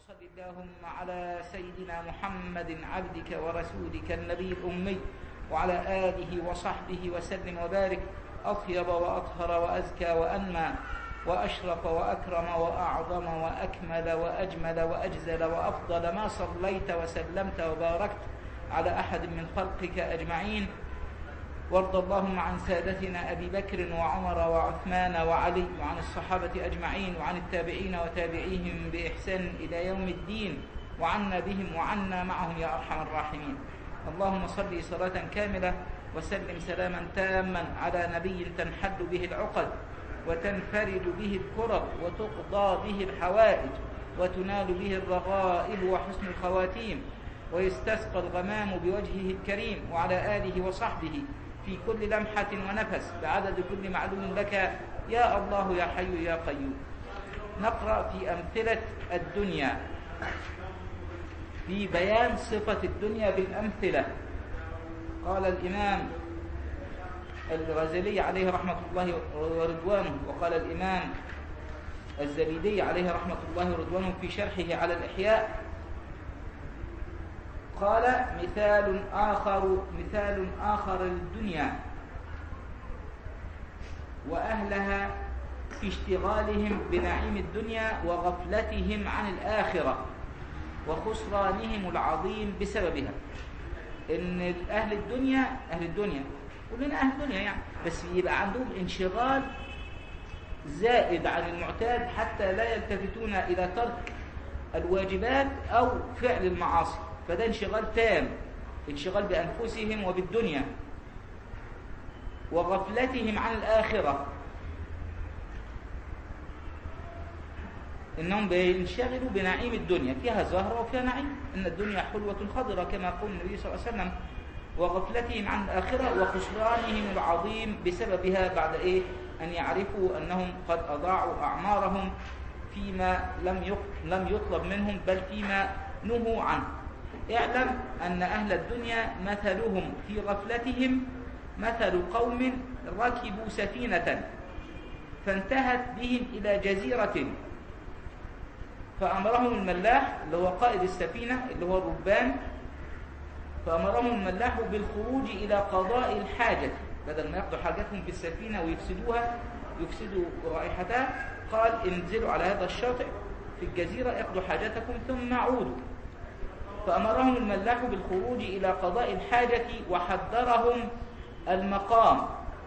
وصل اللهم على سيدنا محمد عبدك ورسولك النبي الأمي وعلى آله وصحبه وسلم وبارك أطيب وأطهر وأزكى وأنمى وأشرف وأكرم وأعظم وأكمل وأجمل وأجزل وأفضل ما صليت وسلمت وباركت على أحد من خلقك أجمعين وارض اللهم عن سادتنا أبي بكر وعمر وعثمان وعلي وعن الصحابة أجمعين وعن التابعين وتابعيهم بإحسان إلى يوم الدين وعنا بهم وعنا معهم يا أرحم الراحمين اللهم صل صلاة كاملة وسلم سلاما تاما على نبي تنحل به العقد وتنفرج به الكرب وتقضى به الحوائج وتنال به الرغائب وحسن الخواتيم ويستسقى الغمام بوجهه الكريم وعلى آله وصحبه في كل لمحة ونفس بعدد كل معلوم لك يا الله يا حي يا قيوم نقرأ في أمثلة الدنيا في بيان صفة الدنيا بالأمثلة قال الإمام الغزالي عليه رحمة الله ورضوانه وقال الإمام الزبيدي عليه رحمة الله ورضوانه في شرحه على الإحياء قال مثال آخر مثال آخر للدنيا وأهلها في اشتغالهم بنعيم الدنيا وغفلتهم عن الآخرة وخسرانهم العظيم بسببها إن أهل الدنيا أهل الدنيا كلنا أهل الدنيا يعني بس يبقى عندهم انشغال زائد عن المعتاد حتى لا يلتفتون إلى ترك الواجبات أو فعل المعاصي فده انشغال تام انشغال بأنفسهم وبالدنيا وغفلتهم عن الآخرة إنهم بينشغلوا بنعيم الدنيا فيها زهرة وفيها نعيم إن الدنيا حلوة خضرة كما قال النبي صلى الله عليه وسلم وغفلتهم عن الآخرة وخسرانهم العظيم بسببها بعد إيه أن يعرفوا أنهم قد أضاعوا أعمارهم فيما لم لم يطلب منهم بل فيما نهوا عنه اعلم أن أهل الدنيا مثلهم في غفلتهم مثل قوم ركبوا سفينة فانتهت بهم إلى جزيرة فأمرهم الملاح اللي هو قائد السفينة اللي هو الربان فأمرهم الملاح بالخروج إلى قضاء الحاجة بدل ما يقضوا حاجتهم في السفينة ويفسدوها يفسدوا رائحتها قال انزلوا على هذا الشاطئ في الجزيرة اقضوا حاجتكم ثم عودوا فأمرهم الملاح بالخروج إلى قضاء الحاجة وحذرهم المقام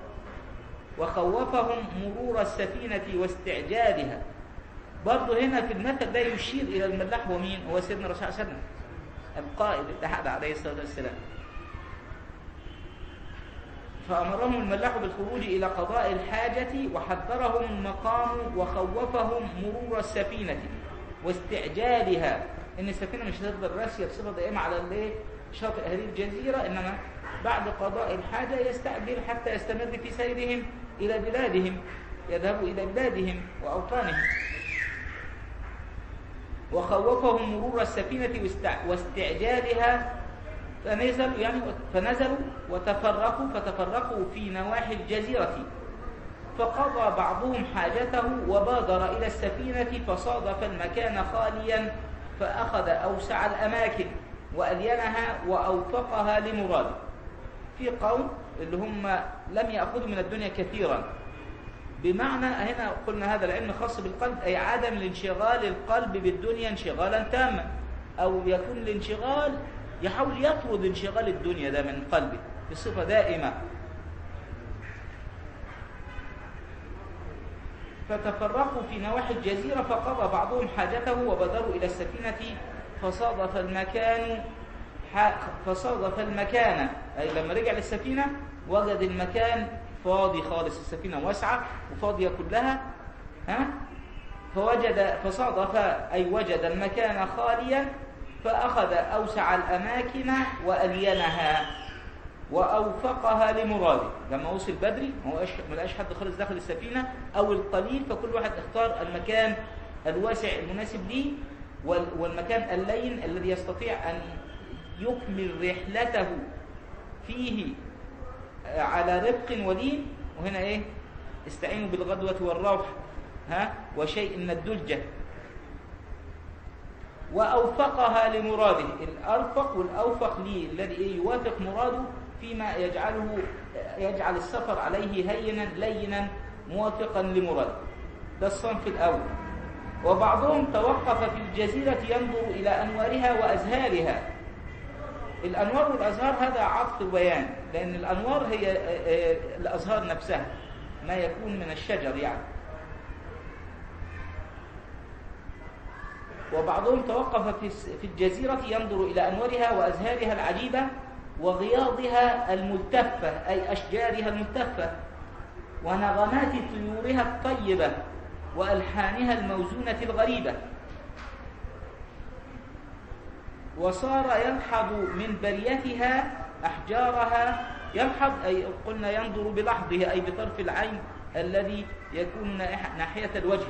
وخوفهم مرور السفينة واستعجالها برضه هنا في المثل ده يشير إلى الملاح ومين هو سيدنا الرسول صلى الله عليه وسلم القائد الاتحاد عليه الصلاة والسلام فأمرهم الملاح بالخروج إلى قضاء الحاجة وحذرهم المقام وخوفهم مرور السفينة واستعجالها إن السفينة مش هتفضل راسية بصفة دائمة على الايه شاطئ هذه الجزيرة إنما بعد قضاء الحاجة يستعجل حتى يستمر في سيرهم إلى بلادهم يذهبوا إلى بلادهم وأوطانهم وخوفهم مرور السفينة واستعجالها فنزلوا يعني فنزلوا وتفرقوا فتفرقوا في نواحي الجزيرة فقضى بعضهم حاجته وبادر إلى السفينة فصادف المكان خاليا فأخذ أوسع الأماكن وألينها وأوفقها لمراده في قوم اللي هم لم يأخذوا من الدنيا كثيرا بمعنى هنا قلنا هذا العلم خاص بالقلب أي عدم الانشغال القلب بالدنيا انشغالا تاما أو يكون الانشغال يحاول يطرد انشغال الدنيا ده من قلبه بصفة دائمة فتفرقوا في نواحي الجزيرة فقضى بعضهم حاجته وبدروا إلى السفينة فصادف المكان فصادف المكان أي لما رجع للسفينة وجد المكان فاضي خالص السفينة واسعة وفاضية كلها ها فوجد فصادف أي وجد المكان خاليا فأخذ أوسع الأماكن وألينها وأوفقها لمراده لما وصل بدري ما لقاش حد خالص داخل السفينة أو القليل فكل واحد اختار المكان الواسع المناسب ليه والمكان اللين الذي يستطيع أن يكمل رحلته فيه على رفق ولين وهنا ايه استعينوا بالغدوة والروح ها وشيء من الدلجة وأوفقها لمراده الأرفق والأوفق ليه الذي إيه يوافق مراده فيما يجعله يجعل السفر عليه هينا لينا موافقا لمراده ده الصنف الأول وبعضهم توقف في الجزيرة ينظر إلى أنوارها وأزهارها الأنوار والأزهار هذا عطف بيان لأن الأنوار هي آه، آه، الأزهار نفسها ما يكون من الشجر يعني وبعضهم توقف في الس- في الجزيرة ينظر إلى أنوارها وأزهارها العجيبة وغياضها الملتفة أي أشجارها الملتفة ونغمات طيورها الطيبة وألحانها الموزونة الغريبة وصار يلحظ من بريتها أحجارها يلحظ أي قلنا ينظر بلحظه أي بطرف العين الذي يكون ناح- ناحية الوجه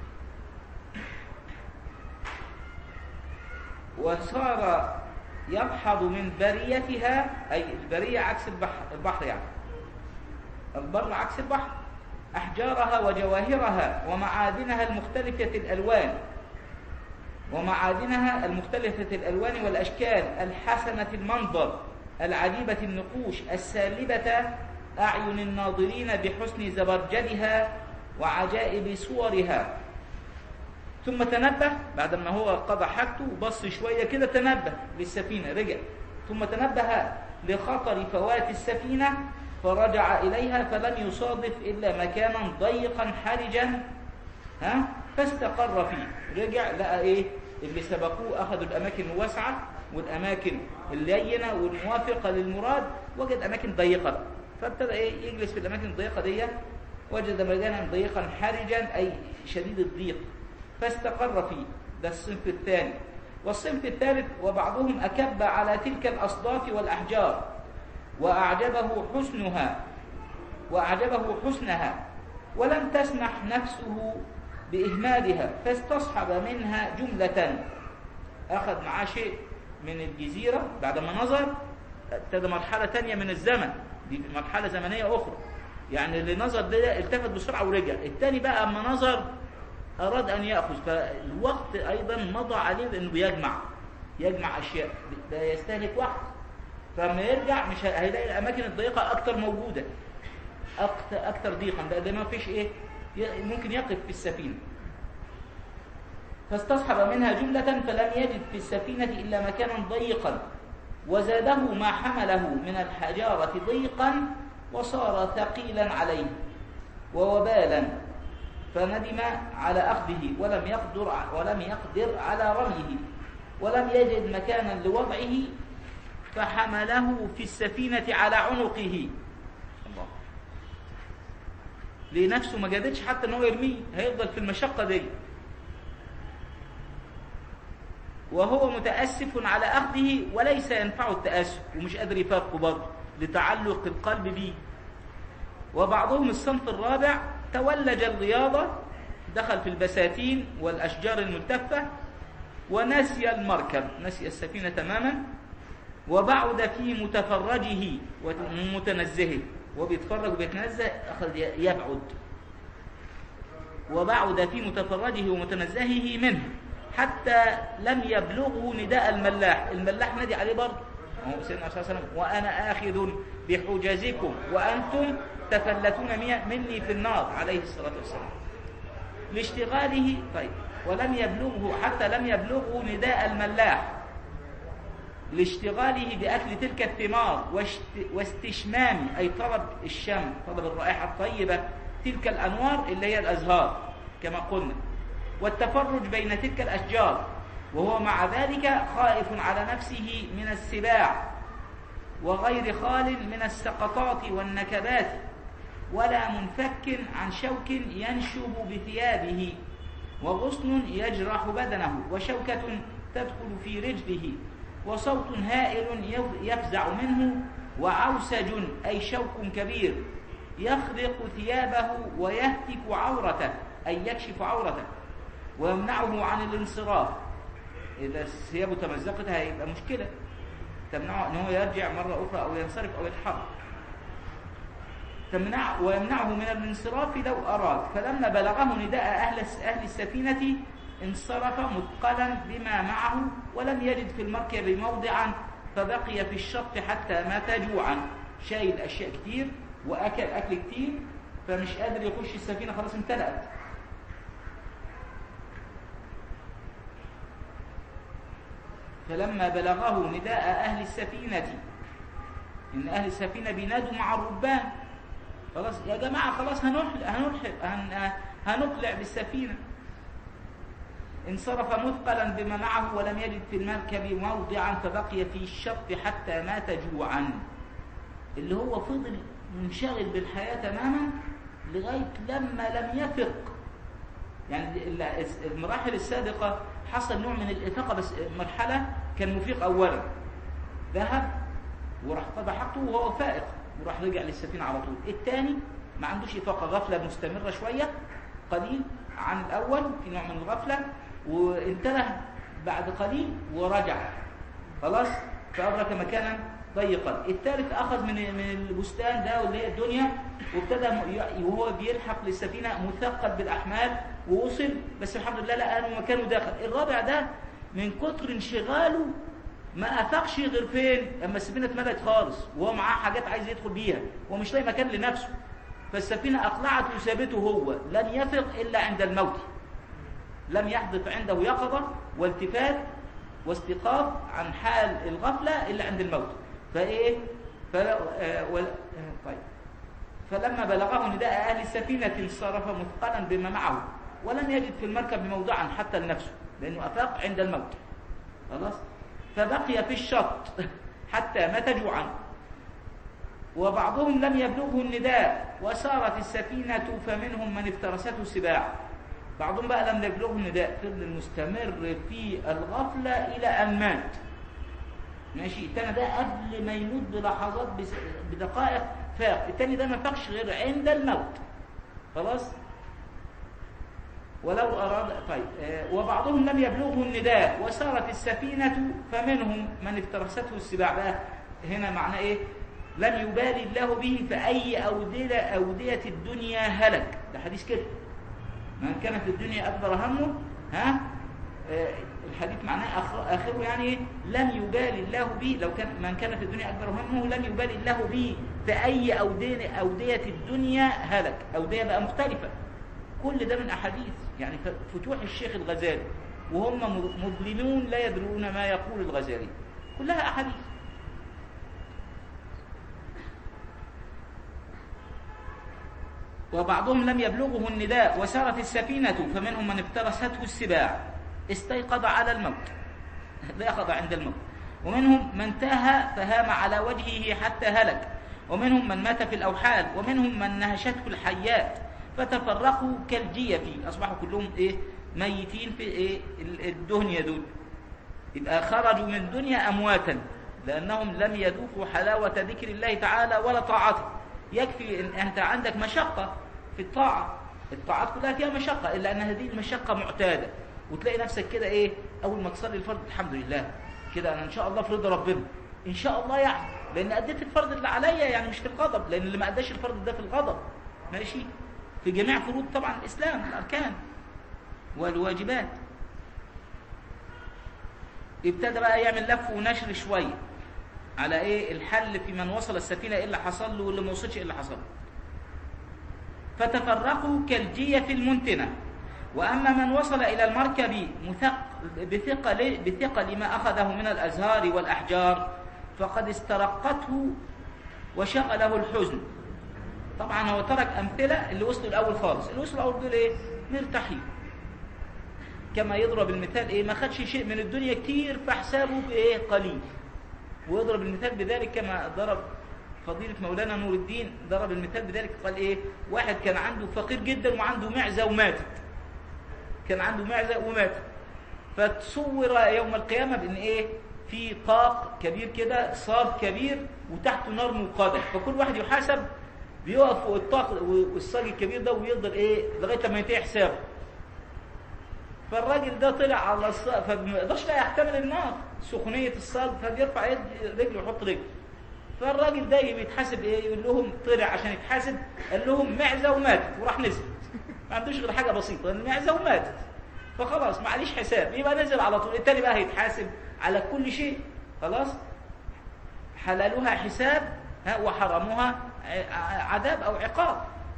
وصار يلحظ من بريتها أي البرية عكس البحر, البحر يعني البر عكس البحر أحجارها وجواهرها ومعادنها المختلفة الألوان ومعادنها المختلفة الألوان والأشكال الحسنة المنظر العجيبة النقوش السالبة أعين الناظرين بحسن زبرجدها وعجائب صورها ثم تنبه بعد ما هو قضى حاجته وبص شوية كده تنبه للسفينة رجع ثم تنبه لخطر فوات السفينة فرجع إليها فلم يصادف إلا مكانا ضيقا حرجا ها فاستقر فيه رجع لقى إيه اللي سبقوه أخذوا الأماكن الواسعة والأماكن اللينة والموافقة للمراد وجد أماكن ضيقة بقى. فابتدى إيه يجلس في الأماكن الضيقة دي وجد مكانا ضيقا حرجا أي شديد الضيق فاستقر فيه ده الصنف الثاني والصنف الثالث وبعضهم أكب على تلك الأصداف والأحجار وأعجبه حسنها وأعجبه حسنها ولم تسمح نفسه بإهمالها فاستصحب منها جملة أخذ معاه شيء من الجزيرة بعدما نظر ابتدى مرحلة تانية من الزمن دي مرحلة زمنية أخرى يعني اللي نظر ده التفت بسرعة ورجع التاني بقى أما نظر أراد أن يأخذ فالوقت أيضا مضى عليه بأنه بيجمع يجمع أشياء ده يستهلك وقت فلما يرجع مش هيلاقي الأماكن الضيقة أكتر موجودة أكتر, أكتر ضيقا ده, ده ما فيش إيه ي- ممكن يقف في السفينة فاستصحب منها جملة فلم يجد في السفينة إلا مكانا ضيقا وزاده ما حمله من الحجارة ضيقا وصار ثقيلا عليه ووبالا فندم على أخذه ولم يقدر ولم يقدر على رميه ولم يجد مكانا لوضعه فحمله في السفينة على عنقه الله لنفسه ما جادتش حتى ان هو يرميه هيفضل في المشقة دي وهو متأسف على أخذه وليس ينفعه التأسف ومش قادر يفرقه برضه لتعلق القلب به وبعضهم الصنف الرابع تولج الرياضة دخل في البساتين والأشجار الملتفة ونسي المركب نسي السفينة تماما وبعد في متفرجه ومتنزهه وبيتفرج وبيتنزه أخذ يبعد وبعد في متفرجه ومتنزهه منه حتى لم يبلغه نداء الملاح الملاح نادي عليه برضه هو سيدنا صلى الله عليه وسلم وأنا آخذ بحجزكم وأنتم تفلتون مني في النار عليه الصلاة والسلام لاشتغاله طيب ولم يبلغه حتى لم يبلغه نداء الملاح لاشتغاله بأكل تلك الثمار واشت- واستشمام أي طلب الشم طلب الرائحة الطيبة تلك الأنوار اللي هي الأزهار كما قلنا والتفرج بين تلك الأشجار وهو مع ذلك خائف على نفسه من السباع وغير خال من السقطات والنكبات ولا منفك عن شوك ينشب بثيابه وغصن يجرح بدنه وشوكة تدخل في رجله وصوت هائل يف- يفزع منه وعوسج أي شوك كبير يخرق ثيابه ويهتك عورته أي يكشف عورته ويمنعه عن الانصراف إذا ثيابه تمزقت هيبقى مشكلة تمنعه أن هو يرجع مرة أخرى أو ينصرف أو يتحرك تمنع ويمنعه من الانصراف لو أراد فلما بلغه نداء أهل أهل السفينة انصرف مثقلا بما معه ولم يجد في المركب موضعا فبقي في الشط حتى مات جوعا شايل أشياء كتير وأكل أكل كتير فمش قادر يخش السفينة خلاص امتلأت فلما بلغه نداء أهل السفينة إن أهل السفينة بينادوا مع الربان خلاص يا جماعة خلاص هنحلق هنلحق هن هنقلع بالسفينة انصرف مثقلا بما معه ولم يجد في المركب موضعا فبقي في الشط حتى مات جوعا اللي هو فضل منشغل بالحياة تماما لغاية لما لم يفق يعني المراحل السابقة حصل نوع من الإفاقة بس مرحلة كان مفيق أولا ذهب وراح طبع حقه وهو فائق وراح رجع للسفينة على طول الثاني ما عندوش إفاقة غفلة مستمرة شوية قليل عن الأول في نوع من الغفلة وانتبه بعد قليل ورجع خلاص فأدرك مكانا ضيقا الثالث أخذ من من البستان ده واللي هي الدنيا وابتدى وهو بيلحق للسفينة مثقل بالأحمال ووصل بس الحمد لله لقى أنه مكانه داخل الرابع ده من كتر انشغاله ما أفقش غير فين اما السفينة اتملت خالص وهو معاه حاجات عايز يدخل بيها هو مش لاقي مكان لنفسه فالسفينة أقلعت وسابته هو لن يفق إلا عند الموت لم يحدث عنده يقظة والتفات واستيقاظ عن حال الغفلة إلا عند الموت فإيه فلا آه و... آه طيب فلما بلغه نداء أهل السفينة انصرف مثقلا بما معه ولم يجد في المركب موضعا حتى لنفسه لأنه أفاق عند الموت خلاص فبقي في الشط حتى مات جوعا وبعضهم لم يبلغه النداء وسارت السفينة فمنهم من افترسته السباع بعضهم بقى لم يبلغه النداء فضل المستمر في الغفلة إلى أن مات ماشي التاني ده قبل ما يموت بلحظات بدقائق فاق التاني ده ما فاقش غير عند الموت خلاص ولو أراد طيب آه وبعضهم لم يبلغه النداء وسارت السفينة فمنهم من افترسته السباع بقى هنا معناه ايه لم يبالي الله به فأي أودية, أودية الدنيا هلك ده حديث كده من كان في الدنيا أكبر همه ها آه الحديث معناه آخره يعني إيه؟ لم يبالي الله به لو كان من كان في الدنيا أكبر همه لم يبالي الله به فأي أودية, أودية الدنيا هلك أودية بقى مختلفة كل ده من أحاديث يعني فتوح الشيخ الغزالي وهم مظلمون لا يدرون ما يقول الغزالي كلها أحاديث وبعضهم لم يبلغه النداء وسارت السفينة فمنهم من افترسته السباع استيقظ على الموت يقظ عند الموت ومنهم من تاه فهام على وجهه حتى هلك ومنهم من مات في الأوحال ومنهم من نهشته الحيات فتفرقوا كالجية أصبحوا كلهم إيه ميتين في إيه الدنيا دول يبقى خرجوا من الدنيا أمواتا لأنهم لم يذوقوا حلاوة ذكر الله تعالى ولا طاعته يكفي ان انت عندك مشقة في الطاعة الطاعات كلها فيها مشقة إلا أن هذه المشقة معتادة وتلاقي نفسك كده إيه أول ما تصلي الفرض الحمد لله كده أنا إن شاء الله في رضا ربنا إن شاء الله يعني لأن أديت الفرض اللي عليا يعني مش في الغضب لأن اللي ما أداش الفرض ده في الغضب ماشي في جميع فروض طبعا الإسلام الأركان والواجبات ابتدى بقى يعمل لف ونشر شوية على ايه الحل في من وصل السفينة ايه اللي حصل له واللي ما وصلش ايه اللي حصل له فتفرقوا كالجية المنتنة وأما من وصل إلى المركب بثقل, بثقل ما أخذه من الأزهار والأحجار فقد استرقته وشغله الحزن طبعا هو ترك أمثلة اللي وصلوا الأول خالص اللي وصلوا الأول دول إيه مرتاحين كما يضرب المثال إيه ما خدش شيء من الدنيا كتير فحسابه بإيه قليل ويضرب المثال بذلك كما ضرب فضيلة مولانا نور الدين ضرب المثال بذلك قال ايه واحد كان عنده فقير جدا وعنده معزة وماتت كان عنده معزة وماتت فتصور يوم القيامة بان ايه في طاق كبير كده صاج كبير وتحته نار موقدة فكل واحد يحاسب بيقف فوق الطاق والصاج الكبير ده ويفضل ايه لغاية لما ينتهي حسابه فالراجل ده طلع على الصاج فما يقدرش يحتمل النار سخونية الصاج فبيرفع يد رجله ويحط رجله فالراجل ده بيتحاسب ايه يقول لهم طلع عشان يتحاسب قال لهم معزه وماتت وراح نزل ما عندوش غير حاجه بسيطه المعزه وماتت فخلاص معليش حساب يبقى نزل على طول التاني بقى هيتحاسب على كل شيء خلاص حلالها حساب ها وحرمها عذاب أو عقاب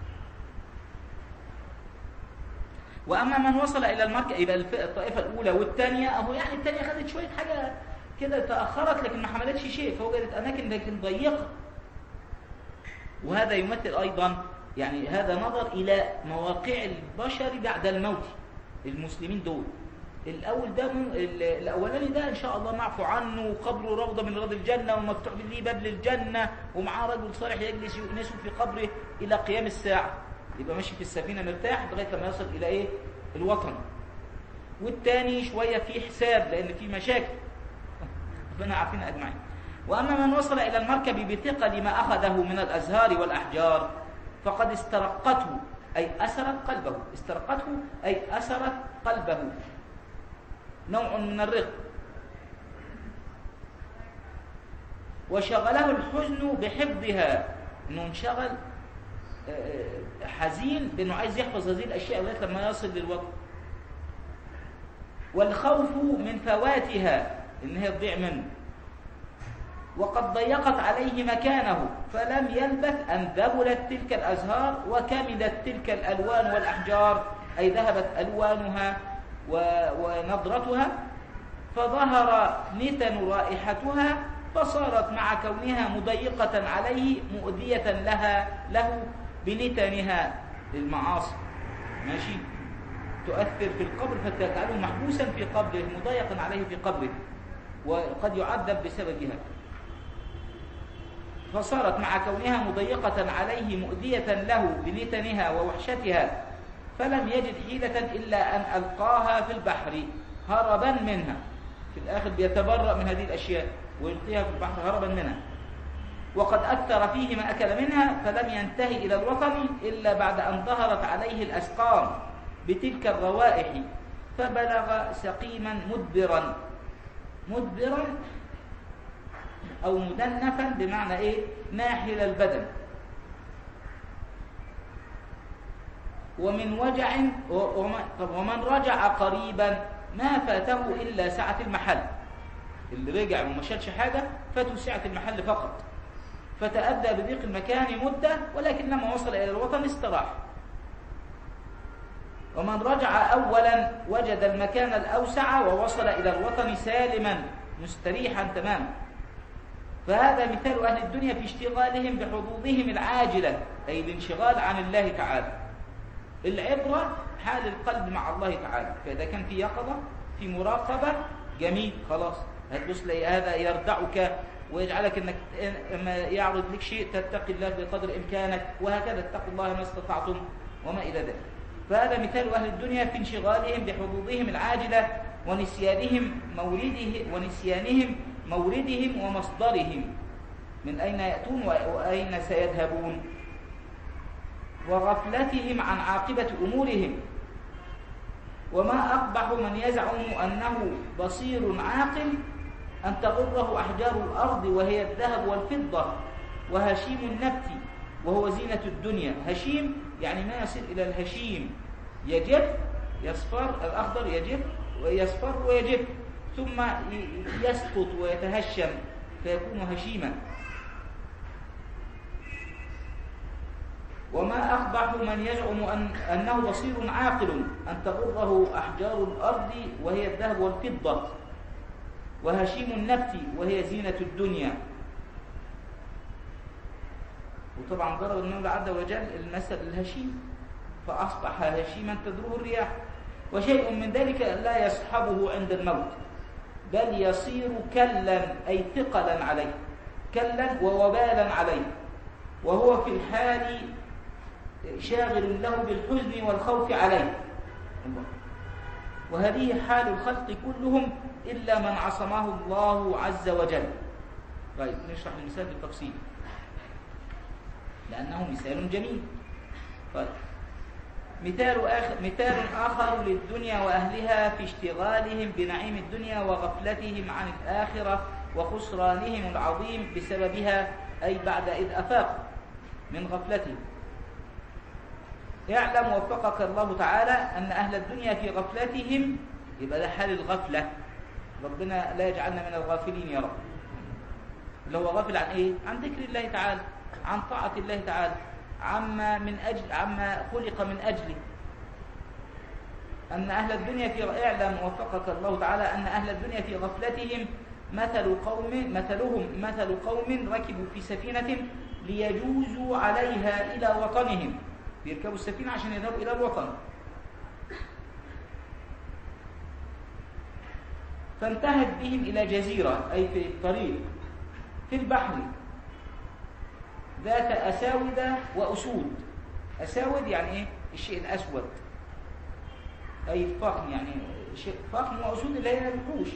وأما من وصل إلى المركز يبقى الطائفة الأولى والثانية أهو يعني الثانية خدت شوية حاجة كده تأخرت لكن ما حملتش شيء فوجدت أماكن لكن ضيقة وهذا يمثل أيضا يعني هذا نظر إلى مواقع البشر بعد الموت المسلمين دول الأول ده الأولاني ده إن شاء الله معفو عنه وقبره روضة من رياض الجنة ومفتوح ليه باب للجنة ومعاه رجل صالح يجلس يؤنسه في قبره إلى قيام الساعة يبقى ماشي في السفينة مرتاح لغاية لما يصل إلى إيه الوطن والتاني شوية في حساب لأن في مشاكل ربنا عارفين أجمعين وأما من وصل إلى المركب بثقل ما أخذه من الأزهار والأحجار فقد استرقته أي أسرت قلبه استرقته أي أسرت قلبه نوع من الرق وشغله الحزن بحفظها انه انشغل آه، حزين بانه عايز يحفظ هذه الاشياء لغايه لما يصل للوقت والخوف من فواتها ان هي تضيع منه وقد ضيقت عليه مكانه فلم يلبث أن ذبلت تلك الأزهار وكمدت تلك الألوان والأحجار أي ذهبت ألوانها ونضرتها فظهر نتن رائحتها فصارت مع كونها مضيقة عليه مؤذية لها له بنتنها المعاصي ماشي تؤثر في القبر فتجعله محبوسا في قبره مضيقا عليه في قبره وقد يعذب بسببها فصارت مع كونها مضيقة عليه مؤذية له بنتنها ووحشتها فلم يجد حيلة إلا أن ألقاها في البحر هربا منها في الآخر بيتبرأ من هذه الأشياء ويلقيها في البحر هربا منها وقد أكثر فيه ما أكل منها فلم ينتهي إلى الوطن إلا بعد أن ظهرت عليه الأسقام بتلك الروائح فبلغ سقيما مدبرا مدبرا أو مدنفا بمعنى إيه ناحل البدن ومن وجع ومن رجع قريبا ما فاته إلا سعة المحل اللي رجع وما شالش حاجة فاته سعة المحل فقط فتأدى بضيق المكان مدة ولكن لما وصل إلى الوطن استراح ومن رجع أولا وجد المكان الأوسع ووصل إلى الوطن سالما مستريحا تماما فهذا مثال أهل الدنيا في اشتغالهم بحظوظهم العاجلة أي الانشغال عن الله تعالى العبرة حال القلب مع الله تعالى فإذا كان في يقظة في مراقبة جميل خلاص هتبص لي هذا يردعك ويجعلك انك لما يعرض لك شيء تتقي الله بقدر امكانك وهكذا اتقوا الله ما استطعتم وما الى ذلك فهذا مثال اهل الدنيا في انشغالهم بحظوظهم العاجله ونسيانهم مورده ونسيانهم موردهم ومصدرهم من أين يأتون وأين سيذهبون وغفلتهم عن عاقبة أمورهم وما أقبح من يزعم أنه بصير عاقل أن تغره أحجار الأرض وهي الذهب والفضة وهشيم النبت وهو زينة الدنيا هشيم يعني ما يصل إلى الهشيم يجف يصفر الأخضر يجف ويصفر ويجف ثم يسقط ويتهشم فيكون هشيما وما أقبح من يزعم أن أنه بصير عاقل أن تغره أحجار الأرض وهي الذهب والفضة وهشيم النبت وهي زينة الدنيا وطبعا ضرب المولى عز وجل المثل الهشيم فأصبح هشيما تدروه الرياح وشيء من ذلك لا يصحبه عند الموت بل يصير كلا أي ثقلا عليه كلا ووبالا عليه وهو في الحال شاغل له بالحزن والخوف عليه وهذه حال الخلق كلهم إلا من عصمه الله عز وجل طيب نشرح المثال بالتفصيل لأنه مثال جميل طيب مثال آخر, مثال آخر للدنيا وأهلها في اشتغالهم بنعيم الدنيا وغفلتهم عن الآخرة وخسرانهم العظيم بسببها أي بعد إذ أفاق من غفلتهم اعلم وفقك الله تعالى أن أهل الدنيا في غفلتهم يبقى ده حال الغفلة ربنا لا يجعلنا من الغافلين يا رب اللي هو غافل عن ايه عن ذكر الله تعالى عن طاعة الله تعالى عما من أجل عما خلق من أجله أن أهل الدنيا في اعلم وفقك الله تعالى أن أهل الدنيا في غفلتهم مثل قوم مثلهم مثل قوم ركبوا في سفينة ليجوزوا عليها إلى وطنهم بيركبوا السفينة عشان يذهبوا إلى الوطن فانتهت بهم إلى جزيرة أي في الطريق في البحر ذات أساود وأسود أساود يعني إيه؟ الشيء الأسود أي الفخم يعني شيء فخم وأسود اللي هي الوحوش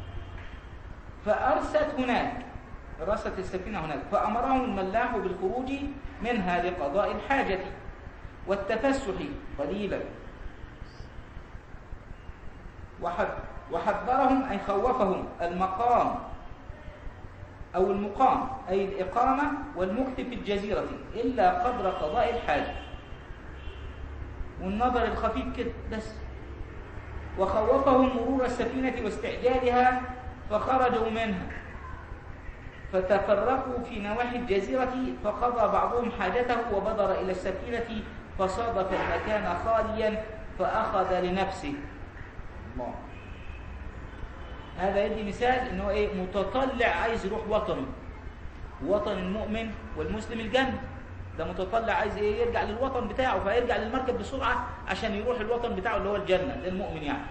فأرست هناك رست السفينة هناك فأمرهم الملاح بالخروج منها لقضاء الحاجة والتفسح قليلا وحذرهم أي خوفهم المقام أو المقام أي الإقامة والمكت في الجزيرة إلا قدر قضاء الحاجة والنظر الخفيف كده بس وخوفهم مرور السفينة واستعجالها فخرجوا منها فتفرقوا في نواحي الجزيرة فقضى بعضهم حاجته وبدر إلى السفينة فصادف المكان خاليا فأخذ لنفسه الله هذا يدي مثال انه ايه متطلع عايز يروح وطنه وطن المؤمن والمسلم الجنة ده متطلع عايز ايه يرجع للوطن بتاعه فيرجع للمركب بسرعة عشان يروح الوطن بتاعه اللي هو الجنة للمؤمن يعني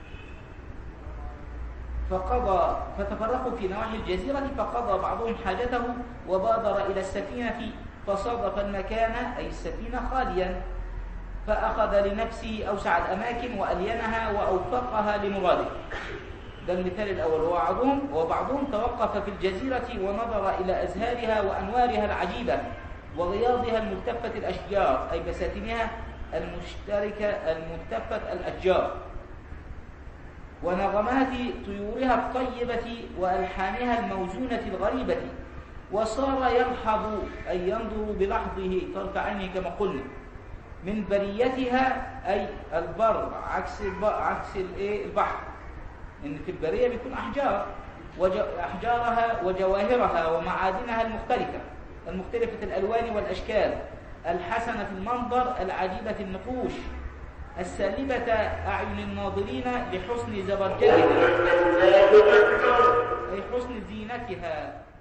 فقضى فتفرقوا في نواحي الجزيرة فقضى بعضهم حاجته وبادر إلى السفينة فصادف المكان أي السفينة خاليا فأخذ لنفسه أوسع الأماكن وألينها وأوفقها لمراده ده المثال الأول وبعضهم وبعضهم توقف في الجزيرة ونظر إلى أزهارها وأنوارها العجيبة وغياضها الملتفة الأشجار أي بساتينها المشتركة الملتفة الأشجار ونغمات طيورها الطيبة وألحانها الموزونة الغريبة وصار يلحظ أي ينظر بلحظه طرف عينه كما قلنا من بريتها أي البر عكس عكس البحر إن في البرية بيكون أحجار أحجارها وجواهرها ومعادنها المختلفة المختلفة الألوان والأشكال الحسنة المنظر العجيبة النقوش السالبة أعين الناظرين لحسن زبرجدها أي حسن زينتها